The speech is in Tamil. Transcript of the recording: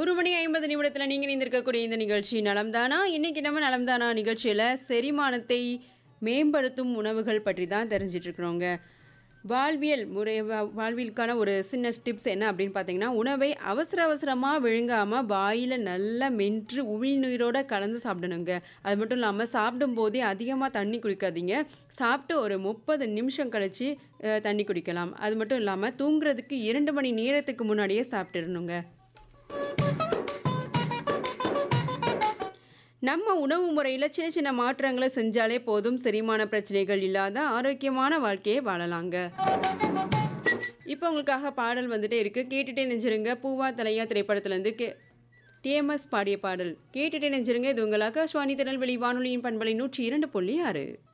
ஒரு மணி ஐம்பது நிமிடத்தில் நீங்கள் இணைந்திருக்கக்கூடிய இந்த நிகழ்ச்சி நலம்தானா இன்னைக்கு நம்ம நலம்தானா நிகழ்ச்சியில் செரிமானத்தை மேம்படுத்தும் உணவுகள் பற்றி தான் தெரிஞ்சிட்டு இருக்கிறோங்க வாழ்வியல் முறை வா- வாழ்வியலுக்கான ஒரு சின்ன டிப்ஸ் என்ன அப்படின்னு பார்த்தீங்கன்னா உணவை அவசர அவசரமாக விழுங்காமல் வாயில் நல்லா மென்று உமிழ்நீரோட கலந்து சாப்பிடணுங்க அது மட்டும் இல்லாமல் சாப்பிடும் போதே அதிகமாக தண்ணி குடிக்காதீங்க சாப்பிட்டு ஒரு முப்பது நிமிஷம் கழிச்சு அஹ், தண்ணி குடிக்கலாம் அது மட்டும் இல்லாமல் தூங்குறதுக்கு இரண்டு மணி நேரத்துக்கு முன்னாடியே சாப்பிட்டுடணுங்க நம்ம உணவு முறையில் சின்ன சின்ன மாற்றங்களை செஞ்சாலே போதும் செரிமான பிரச்சனைகள் இல்லாத ஆரோக்கியமான வாழ்க்கையை வாழலாங்க இப்போ உங்களுக்காக பாடல் வந்துட்டே இருக்கு கேட்டுட்டே நெஞ்சிருங்க பூவா தலையா திரைப்படத்துலேருந்து கே டிஎம்எஸ் பாடிய பாடல் கேட்டுட்டே நெஞ்சிருங்க இது உங்கள் ஆகாஷ்வாணி திருநெல்வேலி வானொலியின் பண்பலை நூற்றி இரண்டு புள்ளி ஆறு